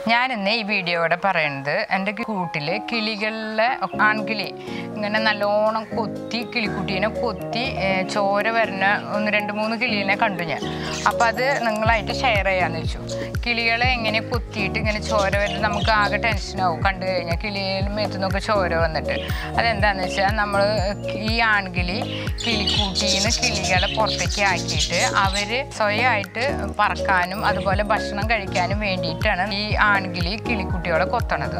ഞാൻ ഇന്ന് ഈ വീഡിയോയുടെ പറയുന്നത് എൻ്റെ കൂട്ടിൽ കിളികളിലെ ആൺകിളി ഇങ്ങനെ നല്ലോണം കൊത്തി കിളിക്കുട്ടീനെ കൊത്തി ഏ, ചോര വരുന്ന ഒന്ന് രണ്ട് മൂന്ന് കിളീനെ കണ്ടു ഞാൻ അപ്പോൾ അത് നിങ്ങളായിട്ട് ഷെയർ ചെയ്യാന്ന് വെച്ചു കിളികളെ എങ്ങനെ കൊത്തിയിട്ട് ഇങ്ങനെ ചോര വരുന്നത് നമുക്ക് ആകെ ടെൻഷനാവും കണ്ടു കഴിഞ്ഞാൽ കിളിയിൽ മേത്തുനിന്നൊക്കെ ചോര വന്നിട്ട് അതെന്താണെന്ന് വെച്ചാൽ നമ്മൾ ഈ ആൺകിളി കിളിക്കൂട്ടിന്ന് കിളികളെ പുറത്തേക്ക് ആക്കിയിട്ട് അവർ സ്വയമായിട്ട് പറക്കാനും അതുപോലെ ഭക്ഷണം കഴിക്കാനും വേണ്ടിയിട്ടാണ് ഈ ആൺകിളി കിളിക്കുട്ടികളെ കൊത്തണത്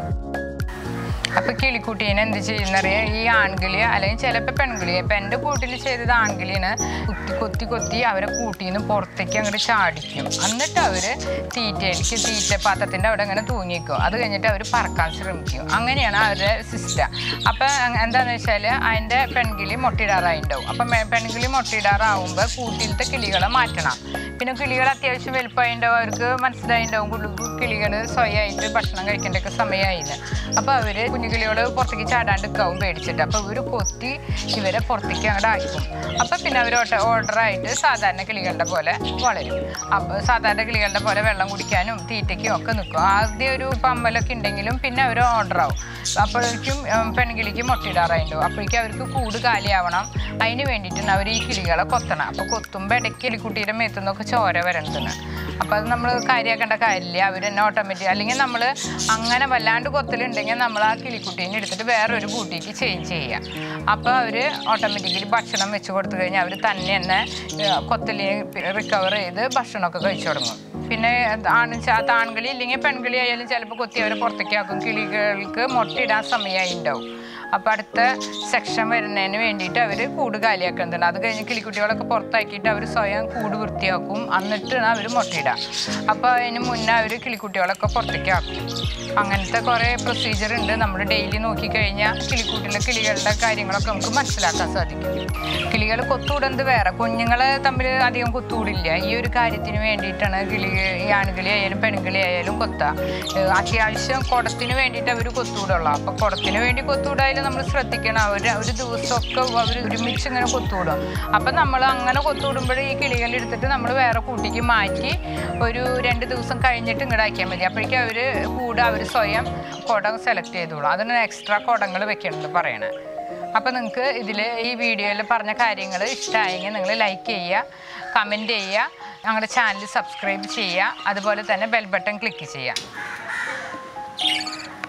അപ്പൊ കിളിക്കുട്ടീനെ എന്ത് ചെയ്യുന്നറിയ ഈ ആൺകിളി അല്ലെങ്കിൽ ചിലപ്പോൾ പെൺകിളി ഇപ്പൊ എൻ്റെ കൂട്ടിൽ ചെയ്തത് ആൺകിളിനെ കുത്തി കൊത്തി കൊത്തി അവരെ കൂട്ടിന്ന് പുറത്തേക്ക് അങ്ങോട്ട് ചാടിക്കും എന്നിട്ട് അവര് തീറ്റയിലേക്ക് തീറ്റ പാത്രത്തിന്റെ അവിടെ അങ്ങനെ തൂങ്ങിക്കും അത് കഴിഞ്ഞിട്ട് അവർ പറക്കാൻ ശ്രമിക്കും അങ്ങനെയാണ് അവരുടെ സിസ്റ്റം അപ്പൊ അങ് എന്താന്ന് വെച്ചാല് അതിന്റെ പെൺകിളി മുട്ടയിടാറായിണ്ടാവും അപ്പൊ മെ- പെൺകിളി മുട്ടയിടാറാവുമ്പോൾ കൂട്ടിലത്തെ കിളികളെ മാറ്റണം പിന്നെ കിളികൾ അത്യാവശ്യം വലുപ്പമായിണ്ടാവും അവർക്ക് മനസ്സിലായിണ്ടാവും കിളികൾ സ്വയമായിട്ട് ഭക്ഷണം കഴിക്കേണ്ടൊക്കെ സമയമായില്ല അപ്പൊ അവര് കുഞ്ഞു കിളിയോട് പുറത്തേക്ക് ചാടാണ്ടിക്കാവും പേടിച്ചിട്ട് അപ്പൊ ഇവര് കൊത്തി ഇവരെ പുറത്തേക്ക് അങ്ങോട്ട് ആക്കും അപ്പൊ പിന്നെ അവർ ഓർഡർ ആയിട്ട് സാധാരണ കിളികളുടെ പോലെ വളരും അപ്പൊ സാധാരണ കിളികളുടെ പോലെ വെള്ളം കുടിക്കാനും തീറ്റയ്ക്കും ഒക്കെ നിൽക്കും ആദ്യം ഒരു പമ്മലൊക്കെ ഉണ്ടെങ്കിലും പിന്നെ അവർ ഓർഡർ ആവും അപ്പോഴേക്കും ഉം, പെൺകിളിക്ക് മുട്ടയിടാറായിട്ടുണ്ടാവും അപ്പോഴേക്കും അവർക്ക് കൂട് കാലിയാവണം അതിന് വേണ്ടിയിട്ടാണ് അവർ ഈ കിളികളെ കൊത്തണം അപ്പോൾ കൊത്തുമ്പോൾ ഇടയ്ക്ക് കിളിക്കുട്ടിയുടെ മേത്തുനിന്നൊക്കെ ചോര വരണ്ടത് അപ്പോൾ അത് നമ്മൾ കാര്യമാക്കേണ്ട കാര്യമില്ല അവർ തന്നെ ഓട്ടോമാറ്റിക് അല്ലെങ്കിൽ നമ്മൾ അങ്ങനെ വല്ലാണ്ട് കൊത്തലുണ്ടെങ്കിൽ നമ്മൾ ആ കിളിക്കുട്ടീനെ എടുത്തിട്ട് വേറൊരു കൂട്ടിക്ക് ചേഞ്ച് ചെയ്യുക അപ്പോൾ അവർ ഓട്ടോമാറ്റിക്കലി ഭക്ഷണം വെച്ച് കൊടുത്തു കഴിഞ്ഞാൽ അവർ തന്നെ തന്നെ കൊത്തലി റിക്കവർ ചെയ്ത് ഭക്ഷണമൊക്കെ കഴിച്ചു തുടങ്ങും പിന്നെ ആണ് ചാത്ത ആൺകിളി ഇല്ലെങ്കിൽ പെൺകിളി ആയാലും ചിലപ്പോൾ കൊത്തി അവരെ പുറത്തേക്ക് ആക്കും കിളികൾക്ക് മുട്ടയിടാൻ സമയമായി ഉണ്ടാവും അപ്പോൾ അടുത്ത സെക്ഷൻ വരുന്നതിന് വേണ്ടിയിട്ട് അവർ കൂട് കാലിയാക്കുന്നുണ്ട് അത് കഴിഞ്ഞ് കിളിക്കുട്ടികളൊക്കെ പുറത്താക്കിയിട്ട് അവർ സ്വയം കൂട് വൃത്തിയാക്കും എന്നിട്ടാണ് അവർ മുട്ടയിടുക അപ്പോൾ അതിന് മുന്നേ അവർ കിളിക്കുട്ടികളൊക്കെ പുറത്തേക്ക് ആക്കും അങ്ങനത്തെ കുറേ പ്രൊസീജിയർ ഉണ്ട് നമ്മൾ ഡെയിലി നോക്കിക്കഴിഞ്ഞാൽ കിളിക്കൂട്ടിലെ കിളികളുടെ കാര്യങ്ങളൊക്കെ നമുക്ക് മനസ്സിലാക്കാൻ സാധിക്കും കിളികൾ കൊത്തുകൂടുന്നത് വേറെ കുഞ്ഞുങ്ങളെ തമ്മിൽ അധികം കൊത്തുകൂടില്ല ഈ ഒരു കാര്യത്തിന് വേണ്ടിയിട്ടാണ് കിളി ഈ ആൺകിളി ആയാലും പെൺകിളി ആയാലും കൊത്തുക ഏഹ് അത്യാവശ്യം കുടത്തിന് വേണ്ടിയിട്ട് അവർ കൊത്തുകൂടുള്ളൂ അപ്പോൾ കുടത്തിന് വേണ്ടി കൊത്തുകൂടായാലും നമ്മൾ ശ്രദ്ധിക്കണം അവർ ഒരു ദിവസമൊക്കെ അവർ ഒരുമിച്ച് ഇങ്ങനെ കൊത്തുകൂടും അപ്പം നമ്മൾ അങ്ങനെ കൊത്തുകൂടുമ്പോൾ ഈ കിളികൾ എടുത്തിട്ട് നമ്മൾ വേറെ കൂട്ടിക്ക് മാറ്റി ഒരു രണ്ട് ദിവസം കഴിഞ്ഞിട്ട് ഇങ്ങോട്ട് ആക്കിയാൽ മതി അപ്പോഴേക്കും അവർ കൂടെ അവർ സ്വയം കുടം സെലക്ട് ചെയ്തോളും അതിന് എക്സ്ട്രാ കുടങ്ങൾ വെക്കണമെന്ന് പറയണേ അപ്പോൾ നിങ്ങൾക്ക് ഇതിൽ ഈ വീഡിയോയിൽ പറഞ്ഞ കാര്യങ്ങൾ ഇഷ്ടമായെങ്കിൽ നിങ്ങൾ ലൈക്ക് ചെയ്യുക കമൻറ്റ് ചെയ്യുക ഞങ്ങളുടെ ചാനൽ സബ്സ്ക്രൈബ് ചെയ്യുക അതുപോലെ തന്നെ ബെൽ ബട്ടൺ ക്ലിക്ക് ചെയ്യുക